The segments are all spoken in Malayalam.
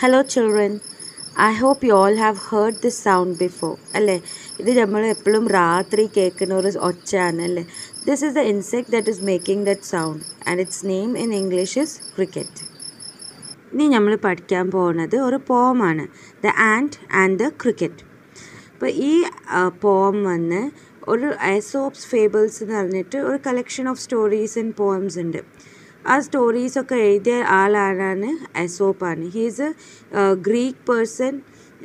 Hello children. I hope you all have heard this sound before. അല്ലേ ഇത് നമ്മൾ എപ്പോഴും രാത്രി കേൾക്കുന്ന ഒരു ഒച്ചയാണ് അല്ലേ this is the insect that is making that sound and its name in English is cricket ഇനി നമ്മൾ പഠിക്കാൻ പോകുന്നത് ഒരു പോമാണ് the ant and the cricket അപ്പോൾ ഈ പോം വന്ന് ഒരു ഐസോപ്സ് ഫേബിൾസ് എന്ന് പറഞ്ഞിട്ട് ഒരു collection of stories and poems ഉണ്ട് ആ സ്റ്റോറീസൊക്കെ എഴുതിയ ആളാണ് ഐസോപ്പാണ് he is a Greek person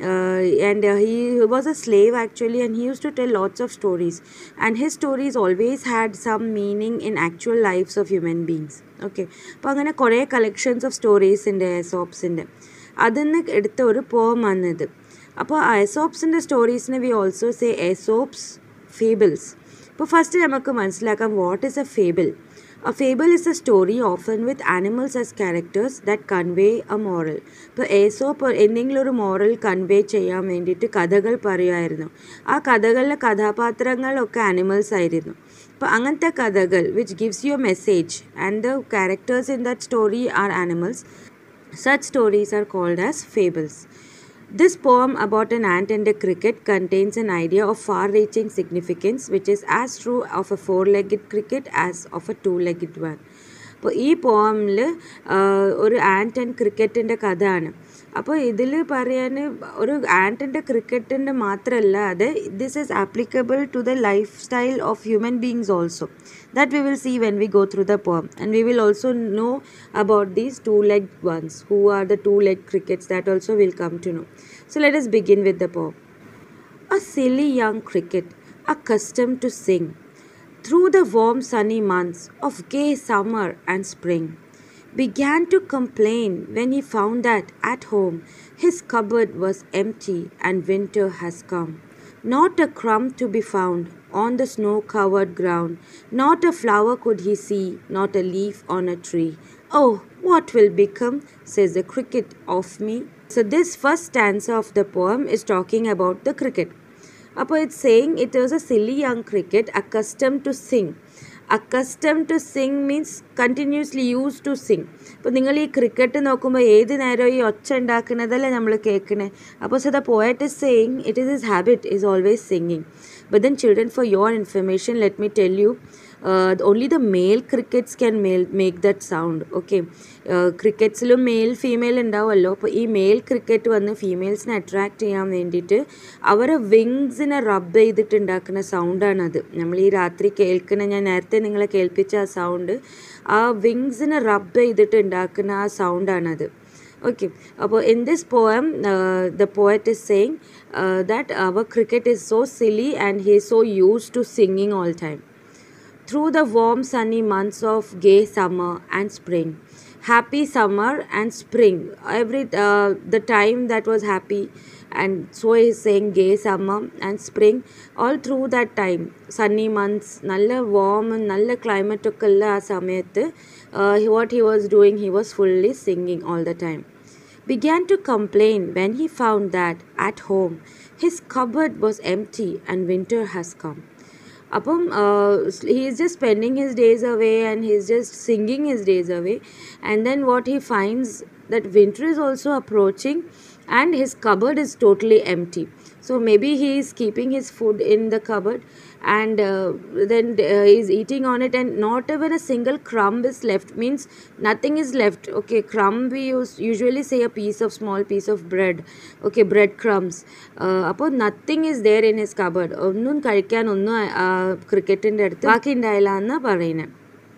and he was a slave actually and he use to tell lots of stories and his stories always had some meaning in actual lifes of human beings okay അപ്പോൾ അങ്ങനെ കുറേ കളക്ഷൻസ് ഓഫ് സ്റ്റോറീസ് ഉണ്ട് ഐസോപ്സിൻ്റെ അതിൽ നിന്ന് എടുത്ത ഒരു പോം വന്നത് അപ്പോൾ ഐസോപ്സിൻ്റെ സ്റ്റോറീസിന് we also say Aesop's fables ഇപ്പോൾ ഫസ്റ്റ് നമുക്ക് മനസ്സിലാക്കാം what is a fable A fable is a story often with animals as characters that convey a moral. ഇപ്പോൾ ഏസോപ്പ് എന്തെങ്കിലും ഒരു മോറൽ കൺവേ ചെയ്യാൻ വേണ്ടിയിട്ട് കഥകൾ പറയുമായിരുന്നു ആ കഥകളിലെ കഥാപാത്രങ്ങളൊക്കെ ആനിമൽസ് ആയിരുന്നു അപ്പോൾ അങ്ങനത്തെ കഥകൾ which gives you a message and the characters in that story are animals such stories are called as fables. This poem about an ant and a cricket contains an idea of far reaching significance, which is as true of a four legged cricket as of a two legged one. അപ്പോൾ ഈ പോമിൽ ഒരു ആൻറ്റ് ആൻഡ് ക്രിക്കറ്റിൻ്റെ കഥയാണ് അപ്പോൾ ഇതിൽ പറയാൻ ഒരു ആൻറ്റിൻ്റെ ക്രിക്കറ്റിൻ്റെ മാത്രമല്ല അത് this is applicable to the life style of human beings also that we will see when we go through the poem and we will also know about these two-legged ones who are the two-legged crickets that also will come to know so let us begin with the poem a silly young cricket accustomed to sing through the warm sunny months of gay summer and spring began to complain when he found that at home his cupboard was empty and winter has come not a crumb to be found on the snow covered ground. Not a flower could he see, not a leaf on a tree. Oh, what will become, says the cricket, of me? So, this first stanza of the poem is talking about the cricket. Upper it's saying it was a silly young cricket accustomed to sing. Accustom to sing means continuously use to sing അപ്പോൾ നിങ്ങൾ ഈ ക്രിക്കറ്റ് നോക്കുമ്പോൾ ഏത് നേരവും ഈ ഒച്ച ഉണ്ടാക്കുന്നതല്ലേ നമ്മൾ കേൾക്കണേ അപ്പോൾ so the poet is saying it is his habit is always singing but then children for your information let me tell you only the male crickets can male make that sound okay ക്രിക്കറ്റ്സിലും മെയിൽ ഫീമെയിൽ ഉണ്ടാവുമല്ലോ അപ്പോൾ ഈ മെയിൽ ക്രിക്കറ്റ് വന്ന് ഫീമെയിൽസിനെ അട്രാക്റ്റ് ചെയ്യാൻ വേണ്ടിയിട്ട് അവരെ വിങ്സിനെ റബ്ബ് ചെയ്തിട്ട് ഉണ്ടാക്കുന്ന സൗണ്ടാണത് നമ്മൾ ഈ രാത്രി കേൾക്കുന്ന ഞാൻ നേരത്തെ നിങ്ങളെ കേൾപ്പിച്ച ആ സൗണ്ട് ആ വിങ്സിനെ റബ്ബ് ചെയ്തിട്ട് ഉണ്ടാക്കുന്ന ആ സൗണ്ടാണത് okay അപ്പോൾ in this poem uh, the poet is saying uh, that our cricket is so silly and he is so used to singing all time through the warm sunny months of gay summer and spring happy summer and spring every uh, the time that was happy and so he is saying gay summer and spring all through that time sunny months നല്ല warm നല്ല climate ഒക്കെ ഉള്ള ആ സമയത്ത് what he was doing he was fully singing all the time began to complain when he found that at home his cupboard was empty and winter has come അപ്പം he is just spending his days away and he is just singing his days away and then what he finds that winter is also approaching and his cupboard is totally empty so maybe he is keeping his food in the cupboard and uh, then uh, he is eating on it and not even a single crumb is left means nothing is left okay crumb we use, usually say a piece of small piece of bread okay bread crumbs അപ്പോൾ nothing is there in his cupboard ഒന്നും കഴിക്കാൻ ഒന്നും ക്രിക്കറ്റിൻ്റെ അടുത്ത് ബാക്കി ഉണ്ടായില്ല എന്ന് പറയുന്നത്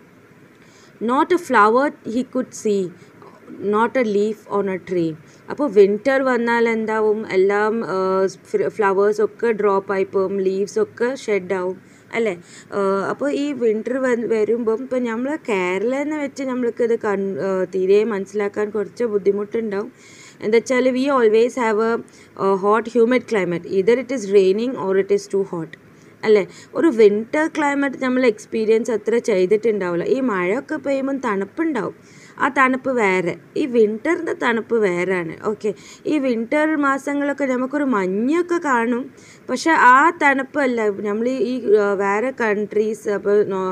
not a flower he could see not a leaf on a tree അപ്പോൾ വിൻ്റർ വന്നാൽ എന്താവും എല്ലാം ഫ്ലവേഴ്സൊക്കെ ഡ്രോപ്പ് ആയി പോകും ലീവ്സൊക്കെ ഷെഡ് ആവും അല്ലേ അപ്പോൾ ഈ വിൻ്റർ വരുമ്പം ഇപ്പം നമ്മൾ കേരള എന്ന് വെച്ച് നമ്മൾക്ക് ഇത് കൺ തീരെ മനസ്സിലാക്കാൻ കുറച്ച് ബുദ്ധിമുട്ടുണ്ടാവും എന്താ വെച്ചാൽ we always have a hot humid climate either it is raining or it is too hot അല്ലേ ഒരു വിൻ്റർ ക്ലൈമറ്റ് നമ്മൾ എക്സ്പീരിയൻസ് അത്ര ചെയ്തിട്ടുണ്ടാവില്ല ഈ മഴയൊക്കെ പെയ്യുമ്പം തണുപ്പുണ്ടാവും ആ തണുപ്പ് വേറെ ഈ വിൻ്ററിൻ്റെ തണുപ്പ് വേറെയാണ് ഓക്കെ ഈ വിൻ്റർ മാസങ്ങളൊക്കെ നമുക്കൊരു മഞ്ഞൊക്കെ കാണും പക്ഷെ ആ തണുപ്പല്ല നമ്മൾ ഈ വേറെ കൺട്രീസ് അപ്പോൾ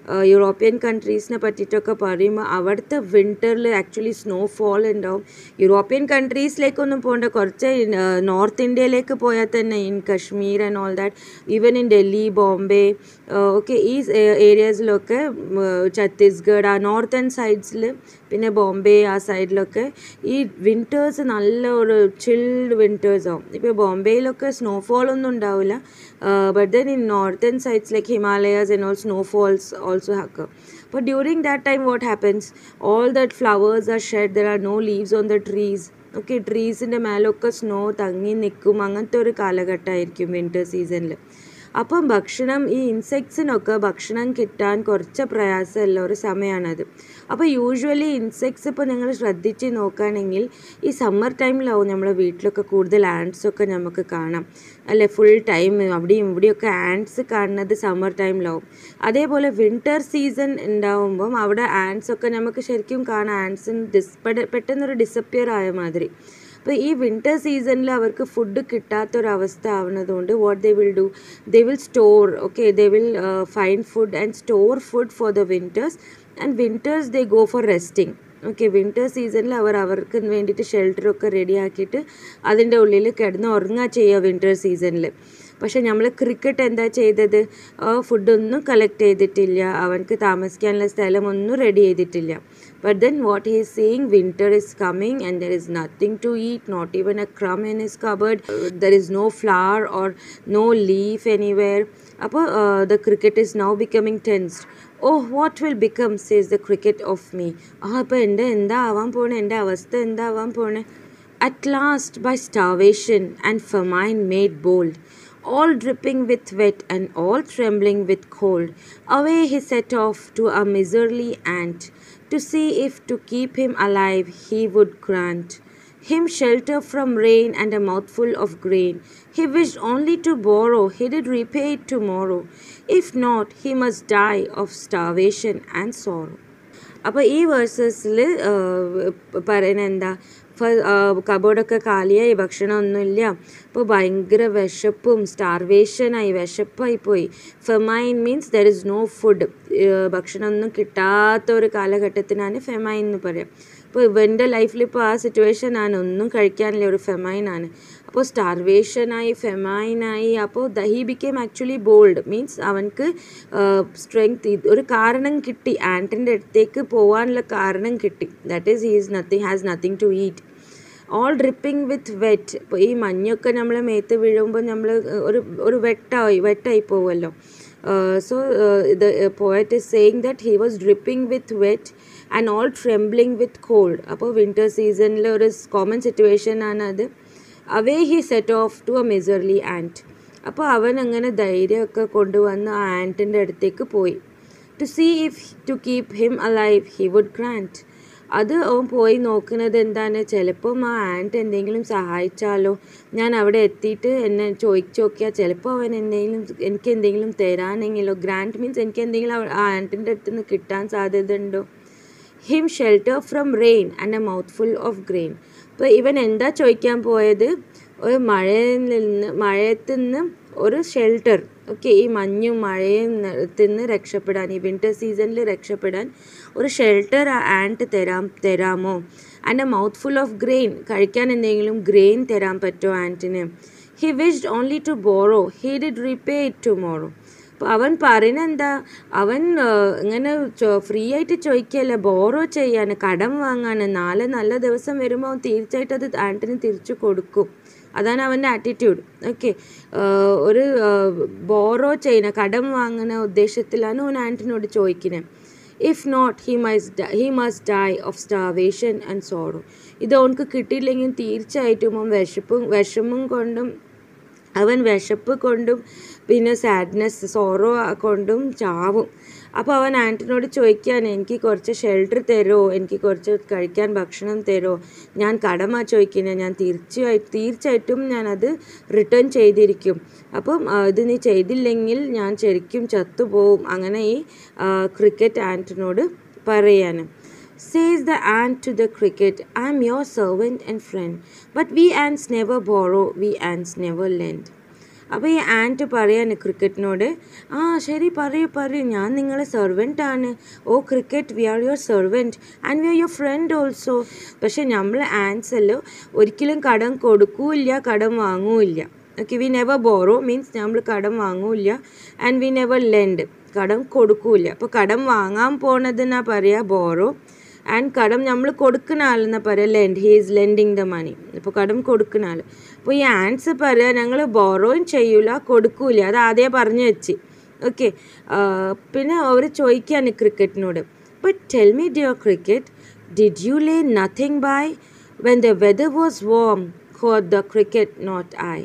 യൂറോപ്യൻ കൺട്രീസിനെ പറ്റിയിട്ടൊക്കെ പറയുമ്പോൾ അവിടുത്തെ വിൻ്ററിൽ ആക്ച്വലി സ്നോഫോൾ ഉണ്ടാവും യൂറോപ്യൻ കൺട്രീസിലേക്കൊന്നും പോകേണ്ട കുറച്ച് നോർത്ത് ഇന്ത്യയിലേക്ക് പോയാൽ തന്നെ in Kashmir and all that even in Delhi Bombay okay ഈ ഏരിയാസിലൊക്കെ ഛത്തീസ്ഗഡ് ആ നോർത്തേൺ സൈഡ്സിൽ പിന്നെ ബോംബെ ആ സൈഡിലൊക്കെ ഈ വിൻറ്റേഴ്സ് നല്ല ഒരു ചിൽഡ് വിൻറ്റേഴ്സ് ആവും ഇപ്പോൾ ബോംബെയിലൊക്കെ സ്നോഫോൾ ഒന്നും ഉണ്ടാവില്ല but then in northern sides like Himalayas and all snowfalls also have But during that time, what happens? All that flowers are shed, there are no leaves on the trees. Okay ട്രീസിൻ്റെ മേലൊക്കെ സ്നോ തങ്ങി നിൽക്കും അങ്ങനത്തെ ഒരു കാലഘട്ടമായിരിക്കും വിൻ്റർ സീസണിൽ അപ്പം ഭക്ഷണം ഈ ഇൻസെക്ട്സിനൊക്കെ ഭക്ഷണം കിട്ടാൻ കുറച്ച് പ്രയാസമുള്ള ഒരു സമയമാണത് അപ്പോൾ യൂഷ്വലി ഇൻസെക്ട്സ് ഇപ്പോൾ നിങ്ങൾ ശ്രദ്ധിച്ച് നോക്കുകയാണെങ്കിൽ ഈ സമ്മർ ടൈമിലാവും നമ്മളെ വീട്ടിലൊക്കെ കൂടുതൽ ആൻഡ്സൊക്കെ നമുക്ക് കാണാം അല്ലെ ഫുൾ ടൈം അവിടെയും ഇവിടെയൊക്കെ ആൻഡ്സ് കാണുന്നത് സമ്മർ ടൈമിലാവും അതേപോലെ വിൻ്റർ സീസൺ ഉണ്ടാവുമ്പം അവിടെ ആൻഡ്സ് ഒക്കെ നമുക്ക് ശരിക്കും കാണാം ആൻഡ്സിന് ഡിസ് പെട്ടെന്നൊരു ഡിസപ്പിയർ ആയ മാതിരി അപ്പോൾ ഈ വിൻ്റർ സീസണിൽ അവർക്ക് ഫുഡ് കിട്ടാത്തൊരവസ്ഥ ആവുന്നതുകൊണ്ട് what they will do they will store okay they will find food and store food for the winters and winters they go for resting okay winter സീസണിൽ അവർ അവർക്ക് വേണ്ടിയിട്ട് ഷെൽട്ടറൊക്കെ റെഡി ആക്കിയിട്ട് അതിൻ്റെ ഉള്ളിൽ കിടന്ന് ഉറങ്ങുക ചെയ്യുക വിൻ്റർ സീസണിൽ പക്ഷേ നമ്മൾ ക്രിക്കറ്റ് എന്താ ചെയ്തത് ഫുഡൊന്നും കളക്ട് ചെയ്തിട്ടില്ല അവനക്ക് താമസിക്കാനുള്ള സ്ഥലമൊന്നും റെഡി ചെയ്തിട്ടില്ല but then what he's seeing winter is coming and there is nothing to eat not even a crumb in is cupboard there is no flower or no leaf anywhere അപ്പോൾ the cricket is now becoming tensed oh what will become says the cricket of me ah അപ്പോൾ എൻ്റെ എന്താ ആവാൻ പോണേ എൻ്റെ അവസ്ഥ എന്താ ആവാൻ പോണേ at last by starvation and famine made bold all dripping with wet and all trembling with cold. Away he set off to a miserly ant, to see if to keep him alive he would grant him shelter from rain and a mouthful of grain. He wished only to borrow, he did repay it tomorrow. If not, he must die of starvation and sorrow. അപ്പോൾ ഈ വേഴ്സസിൽ പറയുന്നത് എന്താ കബോർഡൊക്കെ കാലിയായി ഭക്ഷണമൊന്നുമില്ല അപ്പോൾ ഭയങ്കര വിശപ്പും സ്റ്റാർവേഷനായി വിശപ്പായി പോയി famine means there is no food ഭക്ഷണമൊന്നും കിട്ടാത്ത ഒരു കാലഘട്ടത്തിനാണ് ഫെമൈൻ എന്ന് പറയാം അപ്പോൾ ഇവൻ്റെ ലൈഫിൽ ഇപ്പോൾ ആ സിറ്റുവേഷൻ ആണ് ഒന്നും കഴിക്കാനില്ല ഒരു ഫെമൈനാണ് അപ്പോൾ സ്റ്റാർവേഷനായി ഫെമൈനായി അപ്പോൾ the he became actually bold means അവൻക്ക് സ്ട്രെങ്ത് ഒരു കാരണം കിട്ടി ആൻറ്റിൻ്റെ അടുത്തേക്ക് പോകാനുള്ള കാരണം കിട്ടി that is he is nothing has nothing to eat all dripping with wet ഇപ്പോൾ ഈ മഞ്ഞൊക്കെ നമ്മളെ മേത്ത് വീഴുമ്പോൾ നമ്മൾ ഒരു ഒരു വെട്ടായി വെട്ടായി പോവുമല്ലോ so the poet is saying that he was dripping with wet and all trembling with cold അപ്പോൾ വിൻ്റർ സീസണിൽ ഒരു കോമൺ സിറ്റുവേഷൻ ആണ് അത് away he set off to a miserly ant അപ്പോൾ അവൻ അങ്ങനെ ധൈര്യമൊക്കെ കൊണ്ടുവന്ന് ആ ആൻറ്റിൻ്റെ അടുത്തേക്ക് പോയി to see if to keep him alive he would grant അത് അവൻ പോയി നോക്കുന്നത് എന്താണ് ചിലപ്പം ആ ആൻറ്റ് എന്തെങ്കിലും സഹായിച്ചാലോ ഞാൻ അവിടെ എത്തിയിട്ട് എന്നെ ചോദിച്ചു നോക്കിയാൽ ചിലപ്പോൾ അവൻ എന്തെങ്കിലും എനിക്ക് എന്തെങ്കിലും തരാനെങ്കിലോ ഗ്രാൻഡ് മീൻസ് എനിക്ക് എന്തെങ്കിലും ആ ആൻറ്റിൻ്റെ അടുത്ത് നിന്ന് കിട്ടാൻ സാധ്യത ഉണ്ടോ him shelter from rain and a mouth full of grain അപ്പോൾ ഇവൻ എന്താ ചോദിക്കാൻ പോയത് ഒരു മഴയിൽ നിന്ന് മഴയത്ത് നിന്ന് ഒരു ഷെൽട്ടർ ഓക്കെ ഈ മഞ്ഞും മഴയും നിന്ന് രക്ഷപ്പെടാൻ ഈ വിൻ്റർ സീസണിൽ രക്ഷപ്പെടാൻ ഒരു ഷെൽട്ടർ ആൻറ്റ് തരാം തരാമോ and a mouth full of grain കഴിക്കാൻ എന്തെങ്കിലും ഗ്രെയിൻ തരാൻ പറ്റുമോ ആൻറ്റിന് he wished only to borrow he did repay it tomorrow അപ്പോൾ അവൻ പറയുന്നത് എന്താ അവൻ ഇങ്ങനെ ഫ്രീ ആയിട്ട് ചോദിക്കുകയല്ല ബോറോ ചെയ്യാൻ കടം വാങ്ങാൻ നാളെ നല്ല ദിവസം വരുമ്പോൾ അവൻ തീർച്ചയായിട്ടും അത് ആൻറ്റിന് തിരിച്ചു കൊടുക്കും അതാണ് അവൻ്റെ ആറ്റിറ്റ്യൂഡ് ഓക്കെ ഒരു ബോറോ ചെയ്യുന്ന കടം വാങ്ങുന്ന ഉദ്ദേശത്തിലാണ് അവൻ ആൻറ്റിനോട് ചോദിക്കുന്നത് if not he must he must die of starvation and sorrow ഇത് അവനക്ക് കിട്ടിയില്ലെങ്കിൽ തീർച്ചയായിട്ടും അവൻ വിശപ്പും വിഷമം കൊണ്ടും അവൻ വിശപ്പ് കൊണ്ടും പിന്നെ സാഡ്നെസ് സോറോ കൊണ്ടും ചാവും അപ്പോൾ അവൻ ആൻറ്റിനോട് ചോദിക്കാൻ എനിക്ക് കുറച്ച് ഷെൽട്ടർ തരുമോ എനിക്ക് കുറച്ച് കഴിക്കാൻ ഭക്ഷണം തരുമോ ഞാൻ കടമ ചോദിക്കുന്നത് ഞാൻ തീർച്ചയായിട്ടും തീർച്ചയായിട്ടും ഞാനത് റിട്ടേൺ ചെയ്തിരിക്കും അപ്പം ഇത് നീ ചെയ്തില്ലെങ്കിൽ ഞാൻ ശരിക്കും ചത്തുപോകും അങ്ങനെ ഈ ക്രിക്കറ്റ് ആൻറ്റിനോട് പറയാൻ Says the ant to the cricket, I am your servant and friend, but we ants never borrow, we ants never lend. അപ്പോൾ ഈ ആൻറ്റ് പറയാണ് ക്രിക്കറ്റിനോട് ആ ശരി പറയൂ പറയൂ ഞാൻ നിങ്ങളെ സെർവൻ്റ് ആണ് oh cricket we are your servant and we are your friend also പക്ഷെ നമ്മൾ ആൻസല്ലോ ഒരിക്കലും കടം കൊടുക്കൂല്ല കടം വാങ്ങൂല്ല ഓക്കെ വി നെവർ ബോറോ മീൻസ് നമ്മൾ കടം വാങ്ങൂല്ല ആൻഡ് വി നെവർ ലെൻഡ് കടം കൊടുക്കൂല അപ്പോൾ കടം വാങ്ങാൻ പോണതെന്നാ പറയുക ബോറോ ആൻഡ് കടം നമ്മൾ കൊടുക്കുന്ന ആളെന്നാ പറയുക lend he is lending the money അപ്പോൾ കടം കൊടുക്കുന്ന ആൾ അപ്പോൾ ഈ ആൻസർ പറയുക ഞങ്ങൾ ബോറോയും ചെയ്യൂല കൊടുക്കൂല അത് ആദ്യമേ പറഞ്ഞു വെച്ച് ഓക്കെ പിന്നെ അവർ ചോദിക്കുകയാണ് ക്രിക്കറ്റിനോട് but tell me dear cricket did you lay nothing by when the weather was warm for the cricket not I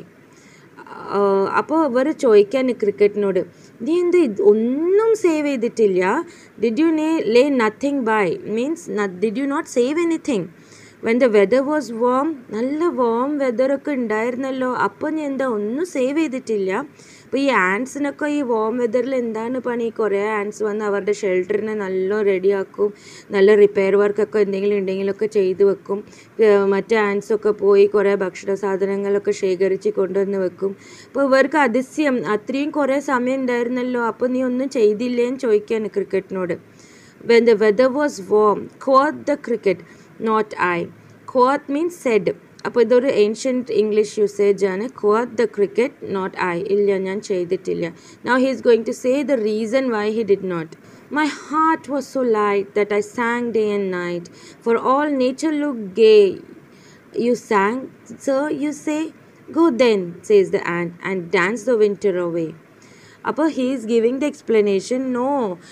അപ്പോൾ ഇവർ ചോദിക്കാൻ ക്രിക്കറ്റിനോട് നീ എന്ത് ഇത് ഒന്നും സേവ് ചെയ്തിട്ടില്ല ഡിഡ് യു നേ lay nothing by means did you not save anything when the weather was warm നല്ല വാം വെതറൊക്കെ ഉണ്ടായിരുന്നല്ലോ അപ്പോൾ നീ എന്താ ഒന്നും സേവ് ചെയ്തിട്ടില്ല അപ്പോൾ ഈ ആൻസിനൊക്കെ ഈ വാം വെതറിൽ എന്താണ് പണി കുറേ ആൻസ് വന്ന് അവരുടെ ഷെൽട്ടറിനെ നല്ല റെഡിയാക്കും നല്ല റിപ്പയർ വർക്കൊക്കെ എന്തെങ്കിലും ഉണ്ടെങ്കിലൊക്കെ ചെയ്ത് വെക്കും മറ്റേ ആൻസൊക്കെ പോയി കുറേ ഭക്ഷണ സാധനങ്ങളൊക്കെ ശേഖരിച്ച് കൊണ്ടുവന്ന് വെക്കും അപ്പോൾ ഇവർക്ക് അതിശയം അത്രയും കുറേ സമയം ഉണ്ടായിരുന്നല്ലോ അപ്പോൾ നീ ഒന്നും ചെയ്തില്ലേന്ന് ചോദിക്കാൻ ക്രിക്കറ്റിനോട് when the weather was warm quoth the cricket not I quoth means said അപ്പോൾ ഇതൊരു ഏൻഷ്യൻറ്റ് ഇംഗ്ലീഷ് യൂസേജ് ആണ് quoth the cricket not I ഇല്ല ഞാൻ ചെയ്തിട്ടില്ല now he is going to say the reason why he did not My heart was so light that I sang day and night, for all nature looked gay. You sang, sir, you say? Go then, says the ant, and dance the winter away. അപ്പോൾ he is giving the explanation no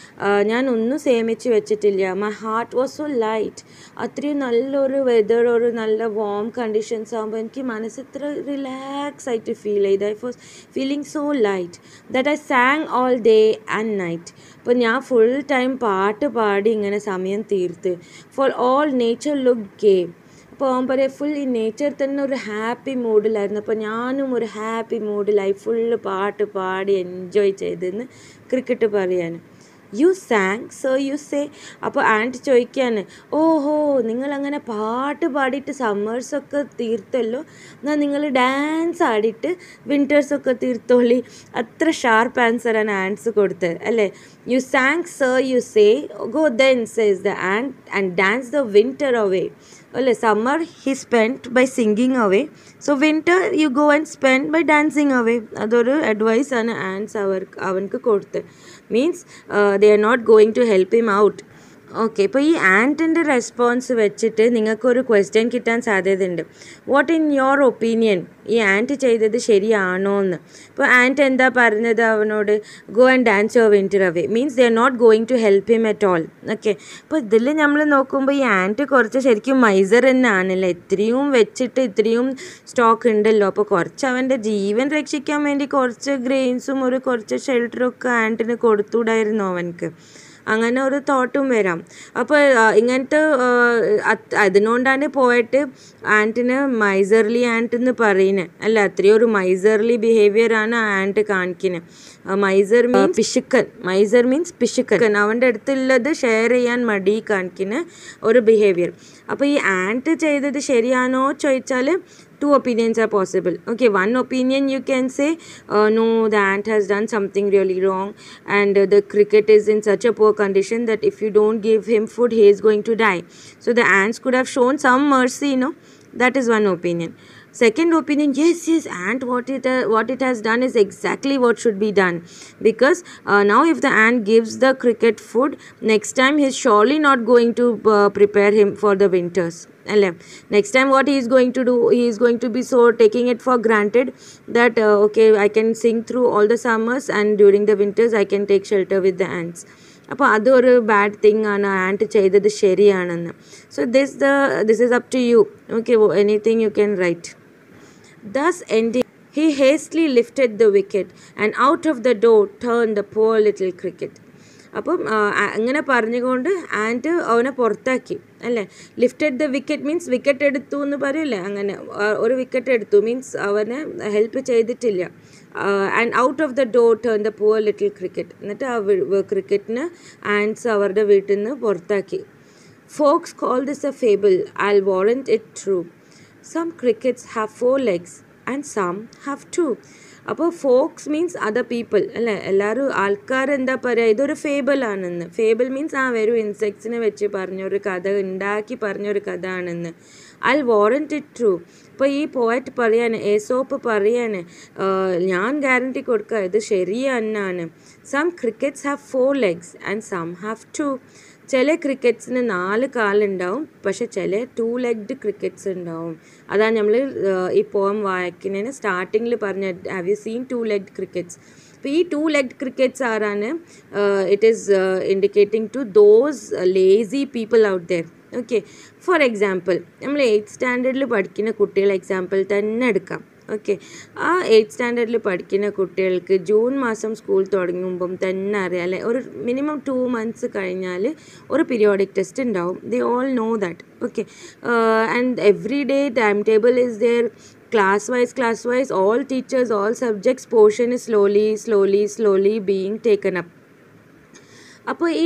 ഞാൻ ഒന്നും സേമിച്ച് വെച്ചിട്ടില്ല my heart was so light അത്രയും നല്ലൊരു വെതർ ഒരു നല്ല വാം കണ്ടീഷൻസ് ആകുമ്പോൾ എനിക്ക് മനസ്സ് ഇത്ര റിലാക്സ് ആയിട്ട് ഫീൽ ചെയ്ത് I was feeling so light that I sang all day and night അപ്പോൾ ഞാൻ ഫുൾ ടൈം പാട്ട് പാടി ഇങ്ങനെ സമയം തീർത്ത് for all nature look gay അപ്പോൾ അവൻ പറയാം ഫുൾ ഈ നേച്ചർ തന്നെ ഒരു ഹാപ്പി മൂഡിലായിരുന്നു അപ്പോൾ ഞാനും ഒരു ഹാപ്പി മൂഡിലായി ഫുള്ള് പാട്ട് പാടി എൻജോയ് ചെയ്തെന്ന് ക്രിക്കറ്റ് പറയാണ് you sang so you say അപ്പോൾ ആൻറ്റി ചോദിക്കുകയാണ് ഓഹോ നിങ്ങളങ്ങനെ പാട്ട് പാടിയിട്ട് സമ്മേഴ്സൊക്കെ തീർത്തല്ലോ എന്നാൽ നിങ്ങൾ ഡാൻസ് ആടിയിട്ട് വിൻറ്റേഴ്സൊക്കെ തീർത്തോളി അത്ര ഷാർപ്പ് ആൻസറാണ് ആൻസ് കൊടുത്തത് അല്ലേ you sang so you say go then says the ant and dance the winter away അല്ലേ summer he spend by singing away so winter you go and spend by dancing away അതൊരു അഡ്വൈസ് ആണ് ആൻസ് അവർക്ക് അവനക്ക് കൊടുത്തത് means they are not going to help him out okay ഇപ്പോൾ ഈ ആൻറ്റിൻ്റെ റെസ്പോൺസ് വെച്ചിട്ട് നിങ്ങൾക്കൊരു ക്വസ്റ്റ്യൻ കിട്ടാൻ സാധ്യതയുണ്ട് വാട്ട് ഇൻ യുവർ ഒപ്പീനിയൻ ഈ ആൻറ്റ് ചെയ്തത് ശരിയാണോ എന്ന് ഇപ്പോൾ ആൻറ്റ് എന്താ പറഞ്ഞത് അവനോട് go and dance your winter away means they are not going to help him at all okay അപ്പോൾ ഇതിൽ നമ്മൾ നോക്കുമ്പോൾ ഈ ആൻറ്റ് കുറച്ച് ശരിക്കും മൈസർ തന്നെയാണല്ലോ ഇത്രയും വെച്ചിട്ട് ഇത്രയും സ്റ്റോക്ക് ഉണ്ടല്ലോ അപ്പോൾ കുറച്ച് അവൻ്റെ ജീവൻ രക്ഷിക്കാൻ വേണ്ടി കുറച്ച് ഗ്രെയിൻസും ഒരു കുറച്ച് ഷെൽട്ടറും ഒക്കെ ആൻറ്റിന് കൊടുത്തുകൂടായിരുന്നു അവനക്ക് അങ്ങനെ ഒരു തോട്ടും വരാം അപ്പോൾ ഇങ്ങനത്തെ അതിനോണ്ടാണ് പോയിട്ട് ആൻറ്റിന് മൈസർലി ആൻറ്റ് എന്ന് പറയുന്നത് അല്ല അത്രയും ഒരു മൈസർലി ബിഹേവിയർ ആണ് ആൻറ്റ് കാണിക്കുന്നത് മൈസർ മീൻസ് പിശുക്കൻ മൈസർ മീൻസ് പിശുക്കൻ അവൻ്റെ അടുത്തുള്ളത് ഷെയർ ചെയ്യാൻ മടി കാണിക്കുന്ന ഒരു ബിഹേവിയർ അപ്പോൾ ഈ ആൻറ്റ് ചെയ്തത് ശരിയാണോ ചോദിച്ചാൽ two opinions are possible okay one opinion you can say uh, no the ant has done something really wrong and uh, the cricket is in such a poor condition that if you don't give him food he is going to die so the ants could have shown some mercy you know that is one opinion second opinion yes yes ant what it uh, what it has done is exactly what should be done because uh, now if the ant gives the cricket food next time he is surely not going to uh, prepare him for the winters അല്ലേ next time what is going to do he is going to be so taking it for granted that okay I can sing through all the summers and during the winters I can take shelter with the ants അപ്പോൾ അതൊരു ബാഡ് തിങ് ആണ് ആൻറ്റ് ചെയ്തത് ശരിയാണെന്ന് so this the this is up to you okay anything you can write thus ending He hastily lifted the wicket and out of the door turned the poor little cricket. അപ്പം അങ്ങനെ പറഞ്ഞുകൊണ്ട് ആൻറ്റ് അവനെ പുറത്താക്കി അല്ലേ lifted the wicket means wicket എടുത്തു എന്ന് പറയില്ലേ അങ്ങനെ ഒരു വിക്കറ്റ് എടുത്തു മീൻസ് അവനെ ഹെൽപ്പ് ചെയ്തിട്ടില്ല and out of the door turn the poor little cricket എന്നിട്ട് ആ ക്രിക്കറ്റിന് ആൻഡ്സ് അവരുടെ വീട്ടിൽ നിന്ന് പുറത്താക്കി folks call this a fable I warrant it true some crickets have four legs and some have two അപ്പോൾ ഫോക്സ് മീൻസ് അതർ പീപ്പിൾ അല്ലേ എല്ലാവരും ആൾക്കാർ എന്താ പറയുക ഇതൊരു ഫേബിൾ ആണെന്ന് ഫേബിൾ മീൻസ് ആ വെറും ഇൻസെക്ട്സിനെ വെച്ച് പറഞ്ഞൊരു കഥ ഉണ്ടാക്കി പറഞ്ഞൊരു കഥ ആണെന്ന് ഐ വാറൻറ്റ് ഇറ്റ് ട്രൂ ഇപ്പോൾ ഈ പോയറ്റ് പറയാണ് ഏസോപ്പ് പറയാണ് ഞാൻ ഗ്യാരണ്ടി കൊടുക്കുക ഇത് ശരിയെന്നാണ് some crickets have four legs and some have two ചില ക്രിക്കറ്റ്സിന് നാല് കാലുണ്ടാവും പക്ഷെ ചില ടു ലെഗ്ഡ് ക്രിക്കറ്റ്സ് ഉണ്ടാവും അതാണ് നമ്മൾ ഈ പോം വായിക്കുന്നതിന് സ്റ്റാർട്ടിങ്ങിൽ പറഞ്ഞ have you seen two legged crickets അപ്പോൾ ഈ ടു ലെഗ്ഡ് ക്രിക്കറ്റ്സ് ആരാണ് it is indicating to those lazy people out there okay for example നമ്മൾ എയ്ത്ത് സ്റ്റാൻഡേർഡിൽ പഠിക്കുന്ന കുട്ടികൾ എക്സാമ്പിൾ തന്നെ എടുക്കാം ഓക്കെ ആ എയ്ത്ത് സ്റ്റാൻഡേർഡിൽ പഠിക്കുന്ന കുട്ടികൾക്ക് ജൂൺ മാസം സ്കൂൾ തുടങ്ങുമ്പം തന്നെ അറിയാം അല്ലെ ഒരു മിനിമം ടു മന്ത്സ് കഴിഞ്ഞാൽ ഒരു പീരിയോഡിക് ടെസ്റ്റ് ഉണ്ടാവും they all know that okay and every day time table is there class wise class wise all teachers all subjects portion is slowly slowly slowly being taken up അപ്പോൾ ഈ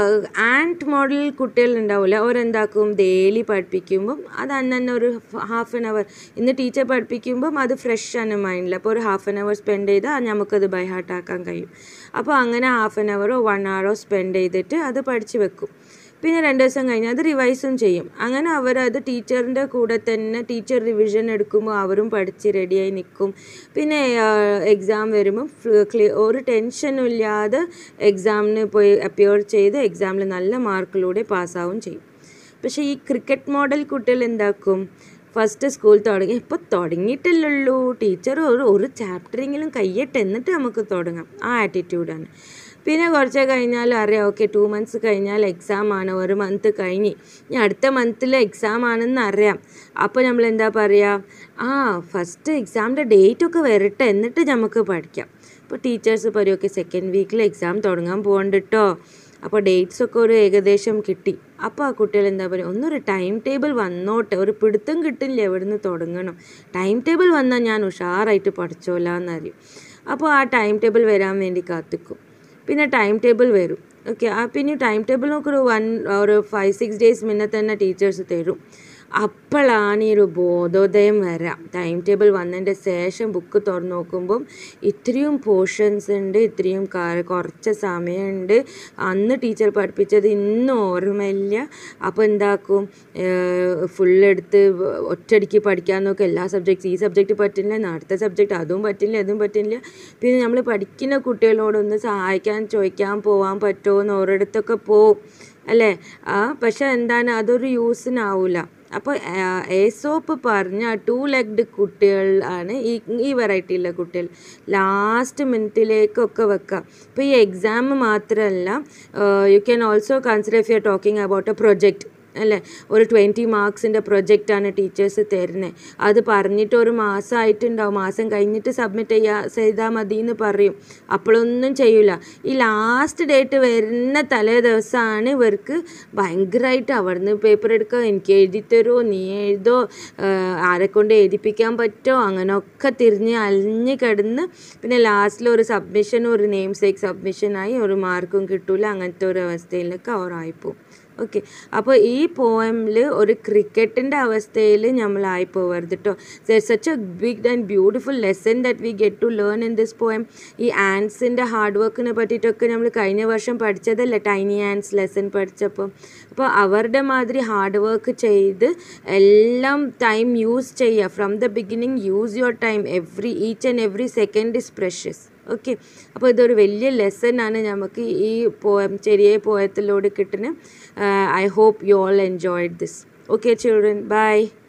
ആൻഡ് മോഡൽ കുട്ടികൾ ഉണ്ടാവില്ല അവരെന്താക്കും ഡെയിലി പഠിപ്പിക്കുമ്പം അത് അന്നെ ഒരു ഹാഫ് ആൻ അവർ ഇന്ന് ടീച്ചർ പഠിപ്പിക്കുമ്പം അത് ഫ്രഷ് ആണ് മൈൻഡിൽ അപ്പോൾ ഒരു ഹാഫ് ആൻ അവർ സ്പെൻഡ് ചെയ്താൽ നമുക്കത് ബൈ ഹാർട്ട് ആക്കാൻ കഴിയും അപ്പോൾ അങ്ങനെ ഹാഫ് ആൻ അവറോ വൺ അവറോ സ്പെൻഡ് ചെയ്തിട്ട് അത് പഠിച്ച് വെക്കും പിന്നെ രണ്ട് ദിവസം കഴിഞ്ഞാൽ അത് റിവൈസും ചെയ്യും അങ്ങനെ അവരത് ടീച്ചറിൻ്റെ കൂടെ തന്നെ ടീച്ചർ റിവിഷൻ എടുക്കുമ്പോൾ അവരും പഠിച്ച് റെഡിയായി നിൽക്കും പിന്നെ എക്സാം വരുമ്പം ഒരു ടെൻഷനും ഇല്ലാതെ എക്സാമിന് പോയി അപ്പിയർ ചെയ്ത് എക്സാമിൽ നല്ല മാർക്കിലൂടെ പാസ്സാവും ചെയ്യും പക്ഷേ ഈ ക്രിക്കറ്റ് മോഡൽ കുട്ടികൾ എന്താക്കും ഫസ്റ്റ് സ്കൂൾ തുടങ്ങി ഇപ്പോൾ തുടങ്ങിയിട്ടില്ലുള്ളൂ ടീച്ചർ ഒരു ഒരു ചാപ്റ്ററെങ്കിലും കയ്യട്ടെ എന്നിട്ട് നമുക്ക് തുടങ്ങാം ആ ആറ്റിറ്റ്യൂഡാണ് പിന്നെ കുറച്ച് കഴിഞ്ഞാൽ അറിയാം ഓക്കെ ടു മന്ത്സ് കഴിഞ്ഞാൽ എക്സാം ആണ് ഒരു മന്ത് കഴിഞ്ഞ് ഇനി അടുത്ത മന്തിൽ എക്സാം ആണെന്ന് അറിയാം അപ്പോൾ നമ്മൾ എന്താ പറയുക ആ ഫസ്റ്റ് എക്സാമിൻ്റെ ഡേറ്റ് ഒക്കെ വരട്ടെ എന്നിട്ട് നമുക്ക് പഠിക്കാം അപ്പോൾ ടീച്ചേഴ്സ് പറയും ഓക്കെ സെക്കൻഡ് വീക്കിൽ എക്സാം തുടങ്ങാൻ പോകണ്ട കേട്ടോ അപ്പോൾ ഡേറ്റ്സ് ഒക്കെ ഒരു ഏകദേശം കിട്ടി അപ്പോൾ ആ കുട്ടികൾ എന്താ പറയുക ഒന്നൊരു ടൈം ടേബിൾ വന്നോട്ടെ ഒരു പിടുത്തം കിട്ടില്ല എവിടെ നിന്ന് തുടങ്ങണം ടൈം ടേബിൾ വന്നാൽ ഞാൻ ഉഷാറായിട്ട് പഠിച്ചോലാന്നറിയും അപ്പോൾ ആ ടൈം ടേബിൾ വരാൻ വേണ്ടി കാത്തിക്കും പിന്നെ ടൈം ടേബിൾ വരും ഓക്കെ ആ പിന്നെ ടൈം ടേബിൾ നോക്കൊരു വൺ ഒരു ഫൈവ് സിക്സ് ഡേയ്സ് മുന്നേ തന്നെ ടീച്ചേഴ്സ് തരും അപ്പോഴാണ് ഈ ഒരു ബോധോദയം വരാം ടൈം ടേബിൾ വന്നതിൻ്റെ ശേഷം ബുക്ക് തുറന്ന് നോക്കുമ്പം ഇത്രയും പോർഷൻസ് ഉണ്ട് ഇത്രയും കുറച്ച് സമയമുണ്ട് അന്ന് ടീച്ചർ പഠിപ്പിച്ചത് ഇന്നും ഓർമ്മയില്ല അപ്പോൾ എന്താക്കും ഫുള്ളെടുത്ത് ഒറ്റയടിക്ക് പഠിക്കാൻ നോക്കും എല്ലാ സബ്ജക്ട്സ് ഈ സബ്ജക്റ്റ് പറ്റില്ല അടുത്ത സബ്ജക്റ്റ് അതും പറ്റില്ല അതും പറ്റില്ല പിന്നെ നമ്മൾ പഠിക്കുന്ന കുട്ടികളോടൊന്ന് സഹായിക്കാൻ ചോദിക്കാൻ പോകാൻ പറ്റുമോ എന്ന് ഓരോരുത്തൊക്കെ പോവും അല്ലേ ആ പക്ഷെ എന്താണ് അതൊരു യൂസിനാവില്ല അപ്പോൾ ഏസോപ്പ് പറഞ്ഞ ടു ലെഗ്ഡ് കുട്ടികൾ ആണ് ഈ ഈ വെറൈറ്റിയിലുള്ള കുട്ടികൾ ലാസ്റ്റ് മിനിറ്റിലേക്കൊക്കെ വെക്കാം ഇപ്പോൾ ഈ എക്സാം മാത്രമല്ല you can also consider if you are talking about a project അല്ലേ ഒരു ട്വൻറ്റി മാർക്സിൻ്റെ പ്രൊജക്റ്റാണ് ടീച്ചേഴ്സ് തരുന്നത് അത് പറഞ്ഞിട്ട് ഒരു മാസമായിട്ടുണ്ടാവും മാസം കഴിഞ്ഞിട്ട് സബ്മിറ്റ് ചെയ്യാ ചെയ്താൽ മതി എന്ന് പറയും അപ്പോഴൊന്നും ചെയ്യില്ല ഈ ലാസ്റ്റ് ഡേറ്റ് വരുന്ന തലേ ദിവസമാണ് ഇവർക്ക് ഭയങ്കരമായിട്ട് അവിടുന്ന് പേപ്പർ എടുക്കുക എനിക്ക് എഴുതി തരുമോ നീ എഴുതോ ആരെ കൊണ്ട് എഴുതിപ്പിക്കാൻ പറ്റുമോ അങ്ങനെയൊക്കെ തിരിഞ്ഞ് അലിഞ്ഞ് കിടന്ന് പിന്നെ ലാസ്റ്റിൽ ഒരു സബ്മിഷനും ഒരു നെയിം സേക്ക് സബ്മിഷനായി ഒരു മാർക്കും കിട്ടൂല അങ്ങനത്തെ ഒരു അവസ്ഥയിലൊക്കെ അവരായിപ്പോവും ഓക്കെ അപ്പോൾ ഈ പോയമിൽ ഒരു ക്രിക്കറ്റിൻ്റെ അവസ്ഥയിൽ നമ്മളായി പോകരുത് കേട്ടോ such a big and beautiful lesson that we get to learn in this poem ഈ ആൻസിൻ്റെ ഹാർഡ് വർക്കിനെ പറ്റിയിട്ടൊക്കെ നമ്മൾ കഴിഞ്ഞ വർഷം പഠിച്ചതല്ലേ ടൈനി ആൻസ് ലെസൺ പഠിച്ചപ്പോൾ അപ്പോൾ അവരുടെ മാതിരി ഹാർഡ് വർക്ക് ചെയ്ത് എല്ലാം ടൈം യൂസ് ചെയ്യുക from the beginning use your time every each and every second is precious okay അപ്പോൾ ഇതൊരു വലിയ ലെസൺ ആണ് നമുക്ക് ഈ പോയം ചെറിയ പോയത്തിലൂടെ കിട്ടുന്നത് I hope you all enjoyed this okay children by